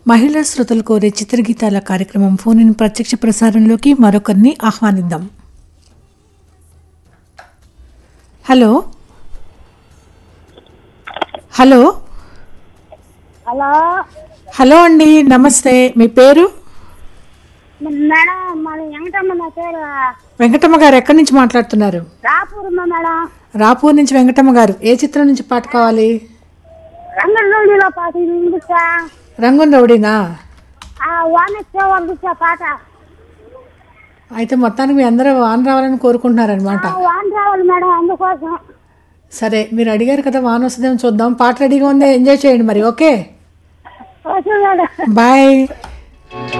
మహిళా శ్రోతలు కోరే చిత్రగీతాల కార్యక్రమం ఫోన్ ఇన్ ప్రత్యక్ష ప్రసారంలోకి మరొకరిని ఆహ్వానిద్దాం హలో హలో హలో హలో అండి నమస్తే మీ పేరు మేడం మన వెంకటమ్మ నా పేరు వెంకటమ్మ గారు ఎక్కడి నుంచి మాట్లాడుతున్నారు రాపూరమ్మ మేడం రాపూర్ నుంచి వెంకటమ్మ గారు ఏ చిత్రం నుంచి పాట కావాలి రంగంలోనిలో పాట వినిపిస్తా రంగున్ రౌడీనా ఆ వానొచ్చే వాళ్ళు పాట అయితే మొత్తానికి మీ అందరూ వాన రావాలని కోరుకుంటున్నారనమాట ఆ వాన రావాలి మేడం అందుకోసం సరే మీరు అడిగారు కదా వాన వస్తుందేమో చూద్దాం పాట రెడీగా ఉంది ఎంజాయ్ చేయండి మరి ఓకే ఓకే మేడం బాయ్